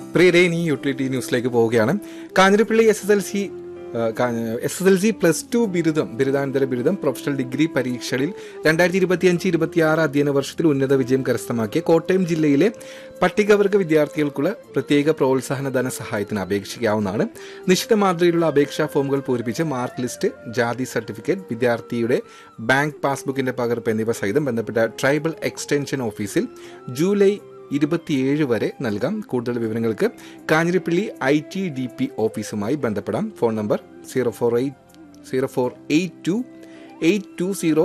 പ്രിയരെ ഇനി യൂട്ടിലിറ്റി ന്യൂസിലേക്ക് പോവുകയാണ് Kanjirappally S S L C S S L C plus two ബിരുദം ബിരുദാനന്തര ബിരുദം പ്രൊഫഷണൽ ഡിഗ്രി പരീക്ഷകളിൽ രണ്ടായിരത്തി ഇരുപത്തിയഞ്ച് ഇരുപത്തിയാറ് അധ്യയന വർഷത്തിൽ ഉന്നത വിജയം കരസ്ഥമാക്കിയ കോട്ടയം ജില്ലയിലെ പട്ടികവർഗ വിദ്യാർത്ഥികൾക്കുള്ള പ്രത്യേക പ്രോത്സാഹന ധനസഹായത്തിന് അപേക്ഷിക്കാവുന്നതാണ് നിശ്ചിത മാതൃകയിലുള്ള അപേക്ഷാ ഫോമുകൾ പൂരിപ്പിച്ച് മാർക്ക് ലിസ്റ്റ് ജാതി സർട്ടിഫിക്കറ്റ് വിദ്യാർത്ഥിയുടെ ബാങ്ക് പാസ്ബുക്കിന്റെ പകർപ്പ് എന്നിവ സഹിതം ബന്ധപ്പെട്ട ട്രൈബൽ എക്സ്റ്റൻഷൻ ഓഫീസിൽ ജൂലൈ ഇരുപത്തിയേഴ് വരെ നൽകാം കൂടുതൽ വിവരങ്ങൾക്ക് Kanjirappally I T D P ഓഫീസുമായി ബന്ധപ്പെടാം phone number zero four eight zero four eight two eight two zero